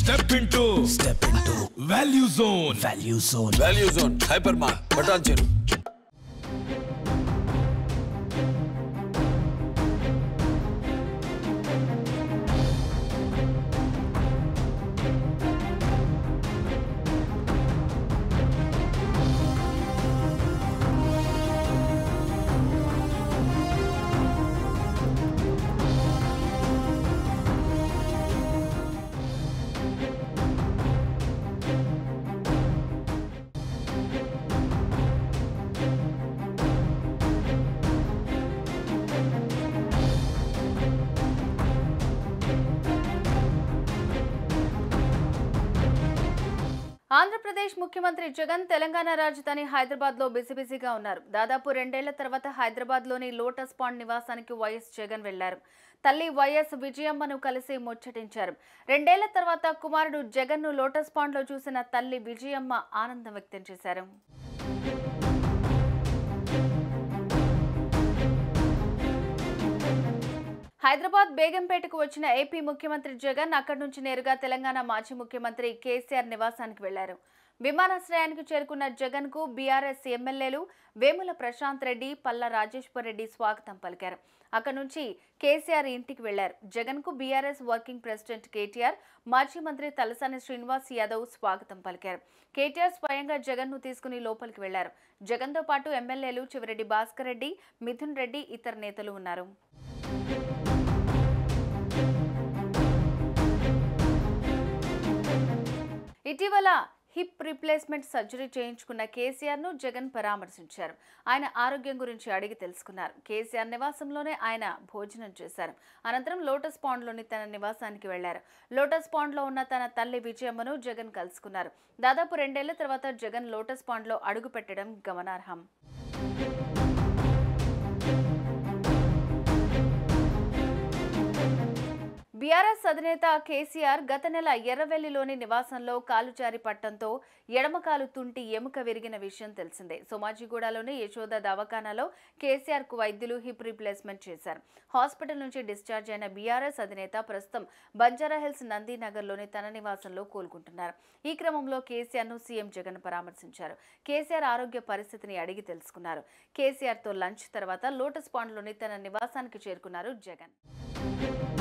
Step into Step into value zone Value Zone. Value zone hyper mart బటాన్ చెరు ఆంధ్రప్రదేశ్ ముఖ్యమంత్రి జగన్ తెలంగాణ రాజధాని హైదరాబాద్ లో బిజీ బిజీగా ఉన్నారు దాదాపు రెండేళ్ల తర్వాత హైదరాబాద్ లోని లోటస్ పాండ్ నివాసానికి వైఎస్ జగన్ వెళ్లారు తల్లి వైఎస్ విజయమ్మను కలిసి ముచ్చటించారు రెండేళ్ల తర్వాత కుమారుడు జగన్ ను లోటస్ పాండ్ లో చూసిన తల్లి విజయమ్మ ఆనందం వ్యక్తం చేశారు హైదరాబాద్ బేగంపేటకు వచ్చిన ఏపీ ముఖ్యమంత్రి జగన్ అక్కడి నుంచి నేరుగా తెలంగాణ మాజీ ముఖ్యమంత్రి కేసీఆర్ నివాసానికి వెళ్లారు విమానాశ్రయానికి చేరుకున్న జగన్ కు బీఆర్ఎస్ ఎమ్మెల్యేలు వేముల ప్రశాంత్ రెడ్డి పల్లా రాజేశ్వర్ రెడ్డి స్వాగతం పలికారు అక్కడి నుంచి కేసీఆర్ ఇంటికి వెళ్లారు జగన్ కు బీఆర్ఎస్ వర్కింగ్ ప్రెసిడెంట్ కేటీఆర్ మాజీ మంత్రి తలసాని శ్రీనివాస్ యాదవ్ స్వాగతం పలికారు కేటీఆర్ స్వయంగా జగన్ ను తీసుకుని లోపలికి వెళ్లారు జగన్ తో పాటు ఎమ్మెల్యేలు చివరెడ్డి భాస్కర్ రెడ్డి మిథున్ రెడ్డి ఇతర నేతలు ఉన్నారు ఇటీవల హిప్ రీప్లేస్మెంట్ సర్జరీ చేయించుకున్న కేసీఆర్ ను జగన్ పరామర్శించారు ఆయన ఆరోగ్యం గురించి అడిగి తెలుసుకున్నారు కేసీఆర్ నివాసంలోనే ఆయన భోజనం చేశారు అనంతరం లోటస్ పాండ్లోని తన నివాసానికి వెళ్లారు లోటస్ పాండ్లో ఉన్న తన తల్లి విజయమ్మను జగన్ కలుసుకున్నారు దాదాపు రెండేళ్ల తర్వాత జగన్ లోటస్ పాండ్లో అడుగు పెట్టడం గమనార్హం బీఆర్ఎస్ అధినేత కేసీఆర్ గత నెల ఎర్రవెల్లిలోని నివాసంలో కాలు జారి పట్టడంతో ఎడమ కాలు తుంటి ఎముక విరిగిన విషయం తెలిసిందే సోమాజిగూడలోని యశోద దవాఖానాలో కేసీఆర్ కు వైద్యులు హిప్ రీప్లేస్మెంట్ చేశారు హాస్పిటల్ నుంచి డిశ్చార్జ్ అయిన బీఆర్ఎస్ అధినేత ప్రస్తుతం బంజారాహిల్స్ నందీనగర్లోని తన నివాసంలో కోలుకుంటున్నారు ఈ క్రమంలో కేసీఆర్ ను సీఎం జగన్ పరామర్శించారు కేసీఆర్ ఆరోగ్య పరిస్థితిని అడిగి తెలుసుకున్నారు కేసీఆర్ తో లంచ్ తర్వాత లోటస్ పాండ్లోని తన నివాసానికి చేరుకున్నారు జగన్